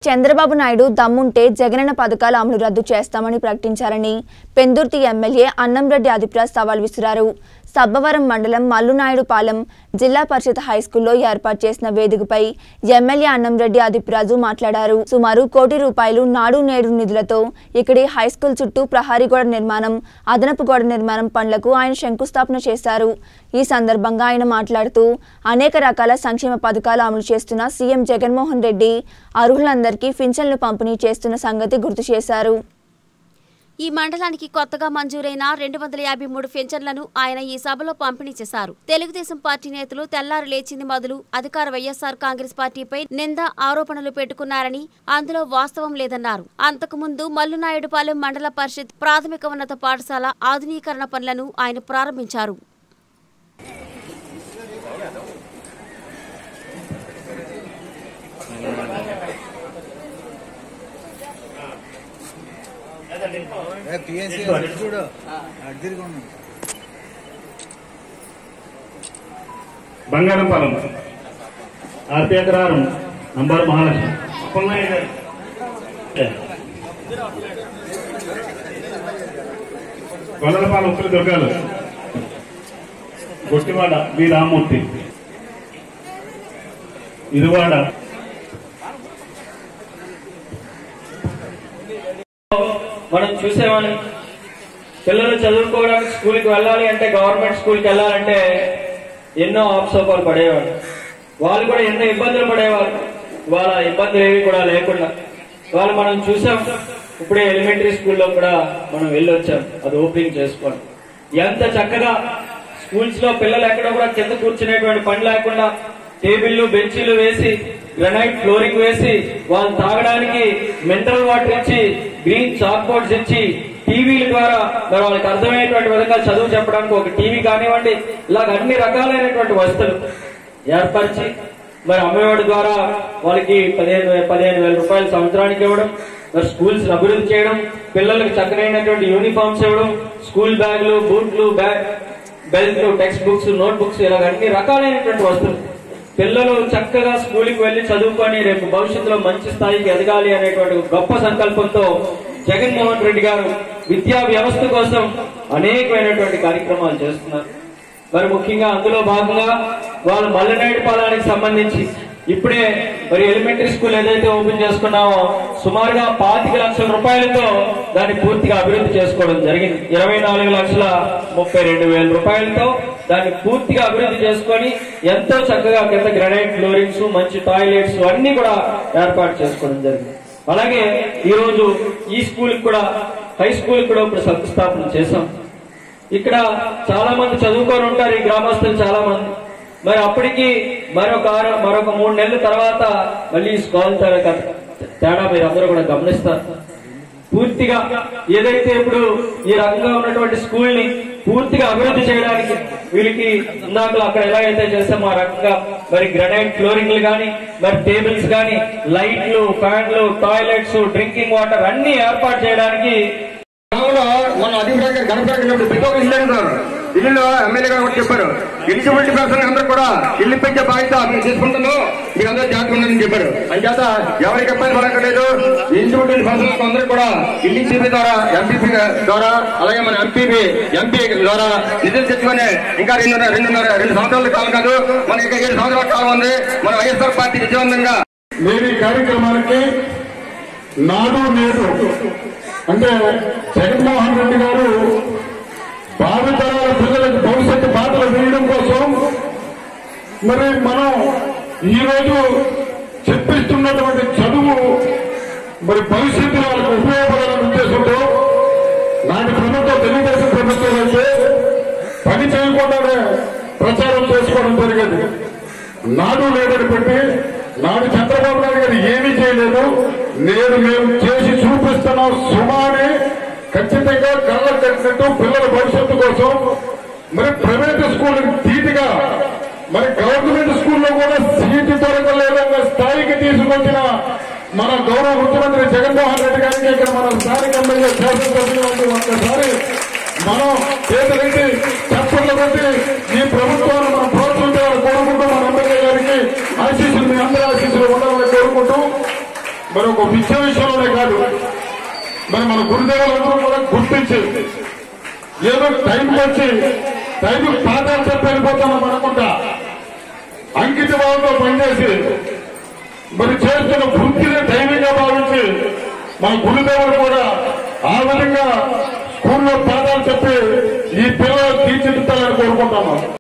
చంద్రబాబు నాయుడు దమ్ముంటే జగనన్న పథకాల అమలు రద్దు చేస్తామని ప్రకటించారని పెందుర్తి ఎమ్మెల్యే అన్నంరెడ్డి అదిప్రాజ్ సవాల్ విసిరారు సబ్బవరం మండలం మల్లునాయుడుపాలెం జిల్లా పరిషత్ హైస్కూల్లో ఏర్పాటు చేసిన వేదికపై ఎమ్మెల్యే అన్నంరెడ్డి అదిప్రాజు మాట్లాడారు సుమారు కోటి రూపాయలు నాడు నేడు నిధులతో ఇక్కడి హైస్కూల్ చుట్టూ ప్రహారీ గోడ నిర్మాణం అదనపు గోడ నిర్మాణం పనులకు ఆయన శంకుస్థాపన చేశారు ఈ సందర్భంగా ఆయన మాట్లాడుతూ అనేక రకాల సంక్షేమ పథకాలు అమలు చేస్తున్న సీఎం జగన్మోహన్ రెడ్డి అర్హులందరికీ పింఛన్లు పంపిణీ చేస్తున్న సంగతి గుర్తు చేశారు ఈ మండలానికి కొత్తగా మంజూరైన రెండు వందల యాభై మూడు పెన్షన్లను ఆయన ఈ సభలో పంపిణీ చేశారు తెలుగుదేశం పార్టీ నేతలు తెల్లారు లేచింది మొదలు అధికార వైఎస్ఆర్ కాంగ్రెస్ పార్టీపై నింద ఆరోపణలు పెట్టుకున్నారని అందులో వాస్తవం లేదన్నారు అంతకుముందు మల్లునాయుడుపాలెం మండల పరిషత్ ప్రాథమిక ఉన్నత పాఠశాల ఆధునీకరణ పనులను ఆయన ప్రారంభించారు పిఎస్సీ చూడు అడ్దిరిగా బంగారంపాలెం ఆర్పి ఎకరారం నంబర్ మహాలక్ష్మి పుల్లయ్య గారు. గొల్లలపాలెం ఉత్తర దుర్గాలు గొట్టివాడ బి రామ్మూర్తి ఇరువాడ మనం చూసేవాళ్ళం పిల్లలు చదువుకోవడానికి స్కూల్కి వెళ్ళాలి అంటే గవర్నమెంట్ స్కూల్కి వెళ్ళాలంటే ఎన్నో ఆప్సోపాలు పడేవాడు వాళ్ళు కూడా ఎన్నో ఇబ్బందులు పడేవారు వాళ్ళ ఇబ్బందులు ఏవి కూడా లేకుండా వాళ్ళు మనం చూసాం ఇప్పుడే ఎలిమెంటరీ స్కూల్లో కూడా మనం వెళ్ళొచ్చాం అది ఓపెనింగ్ చేసుకోండి ఎంత చక్కగా స్కూల్స్ లో పిల్లలు ఎక్కడ కూడా కింద కూర్చునేటువంటి పని లేకుండా టేబుల్లు బెంచీలు వేసి గ్రనైట్ ఫ్లోరింగ్ వేసి వాళ్ళు తాగడానికి మినరల్ వాటర్ ఇచ్చి గ్రీన్ చాక్ బోర్డ్స్ ఇచ్చి టీవీల ద్వారా మరి వాళ్ళకి అర్థమయ్యేటువంటి విధంగా చదువు చెప్పడానికి ఒక టీవీ కానివ్వండి ఇలాగ అన్ని రకాలైనటువంటి వస్తువులు ఏర్పరిచి మరి అమ్మఒడి ద్వారా వాళ్ళకి పదిహేను వే- పదిహేను వేల రూపాయలు సంవత్సరానికి ఇవ్వడం మరి స్కూల్స్ అభివృద్ధి చేయడం పిల్లలకు చక్కనైనటువంటి యూనిఫామ్స్ ఇవ్వడం స్కూల్ బ్యాగులు బూట్లు బ్యాగ్ బెల్ట్లు టెక్స్ట్ బుక్స్ నోట్ బుక్స్ ఇలాగ అన్ని రకాలైనటువంటి వస్తువులు పిల్లలు చక్కగా స్కూల్కి వెళ్లి చదువుకొని రేపు భవిష్యత్తులో మంచి స్థాయికి ఎదగాలి అనేటువంటి ఒక గొప్ప సంకల్పంతో జగన్మోహన్ రెడ్డి గారు విద్యా వ్యవస్థ కోసం అనేకమైనటువంటి కార్యక్రమాలు చేస్తున్నారు మరి ముఖ్యంగా అందులో భాగంగా వాళ్ళు మల్లనాయుడు పాలానికి సంబంధించి ఇప్పుడే మరి ఎలిమెంటరీ స్కూల్ ఏదైతే ఓపెన్ చేసుకున్నామో సుమారుగా పాతిక లక్షల రూపాయలతో దాన్ని పూర్తిగా అభివృద్ధి చేసుకోవడం జరిగింది ఇరవై నాలుగు లక్షల ముప్పై రెండు వేల రూపాయలతో దాన్ని పూర్తిగా అభివృద్ధి చేసుకొని ఎంతో చక్కగా కింద గ్రనైట్ ఫ్లోరింగ్స్ మంచి టాయిలెట్స్ అన్ని కూడా ఏర్పాటు చేసుకోవడం జరిగింది అలాగే ఈ రోజు ఈ స్కూల్ కూడా హై స్కూల్ కూడా ఇప్పుడు శంకుస్థాపన చేశాం ఇక్కడ చాలా మంది చదువుకొని ఉంటారు ఈ గ్రామస్తులు చాలా మంది మరి అప్పటికి మరొక ఆరు- మరొక మూడు నెలల తర్వాత మళ్ళీ ఈ స్కూల్ తేడా తేడా మీరు అందరూ కూడా గమనిస్తారు పూర్తిగా ఏదైతే ఇప్పుడు ఈ రకంగా ఉన్నటువంటి స్కూల్ ని పూర్తిగా అభివృద్ధి చేయడానికి వీళ్ళకి ఇందాకలు అక్కడ ఎలాగైతే చేస్తామో ఆ రకంగా మరి గ్రనైట్ ఫ్లోరింగ్లు కానీ మరి టేబుల్స్ కానీ లైట్లు ఫ్యాన్లు టాయిలెట్స్ డ్రింకింగ్ వాటర్ అన్ని ఏర్పాటు చేయడానికి గ్రామంలో మన అధికారి గారు గణపతి ప్రతి ఒక్క ఇల్లు అన్నారు ఇల్లులో ఎమ్మెల్యే గారు కూడా చెప్పారు ఎలిజిబిలిటీ పర్సన్ అందరూ కూడా ఇల్లు పెంచే బాధ్యత మేము తీసుకుంటాము మీరు అందరూ జాగ్రత్త ఉండాలని చెప్పారు అంచేత ఎవరికి ఇబ్బంది పడక్కర్లేదు ఎలిజిబిలిటీ పర్సన్ అందరూ కూడా ఇల్లు ఇచ్చేపీ ద్వారా ఎంపీపీ ద్వారా అలాగే మన ఎంపీపీ ఎంపీ ద్వారా నిధులు తెచ్చుకొని ఇంకా రెండున్నర రెండున్నర రెండు సంవత్సరాల కాలం కాదు మన ఇంకా ఏడు సంవత్సరాల కాలం ఉంది మన వైఎస్ఆర్ పార్టీ విజయవంతంగా నేను ఈ కార్యక్రమానికి నాడు నేడు అంటే జగన్మోహన్ రెడ్డి గారు భావితరాల పిల్లలకు భవిష్యత్తు బాటలు వేయడం కోసం మరి మనం ఈ రోజు చెప్పిస్తున్నటువంటి చదువు మరి భవిష్యత్తులో వాళ్ళకి ఉపయోగపడాలనే ఉద్దేశంతో నాటి ప్రభుత్వం తెలుగుదేశం ప్రభుత్వం అయితే పని చేయకుండానే ప్రచారం చేసుకోవడం జరిగింది నాడు లేదని పెట్టి నాడు చంద్రబాబు నాయుడు గారు ఏమీ చేయలేదు నేను మేము చేసి చూపిస్తున్నాం సుమాని ఖచ్చితంగా కళ్ళ కట్టినట్టు పిల్లల భవిష్యత్తు కోసం మరి ప్రైవేట్ స్కూల్ ధీటుగా మరి గవర్నమెంట్ స్కూల్లో కూడా సీటు దొరకలేదన్న స్థాయికి తీసుకొచ్చిన మన గౌరవ ముఖ్యమంత్రి జగన్మోహన్ రెడ్డి గారికి ఇక్కడ మన స్థానిక ఎమ్మెల్యే శాసనసభ్యులు ఒక్కసారి మనం చేతులెత్తి చప్పట్లు కొట్టి ఈ ప్రభుత్వాన్ని మనం ప్రోత్సహించాలని కోరుకుంటూ మన ఎమ్మెల్యే గారికి ఆశీస్సులు మీ అందరి ఆశీస్సులు ఉండాలని కోరుకుంటూ మరి ఒక విద్య విషయంలోనే కాదు మరి మన గురుదేవులందరూ కూడా గుర్తించి ఏదో టైంకి వచ్చి టైంకి పాఠాలు చెప్పి వెళ్ళిపోతున్నాం అనుకుంటా అంకిత భావంతో పనిచేసి మరి చేస్తున్న వృత్తిని ధైర్యంగా భావించి మన గురుదేవులు కూడా ఆ విధంగా స్కూల్లో పాఠాలు చెప్పి ఈ పిల్లలు తీర్చిదిద్దాలని కోరుకుంటున్నాం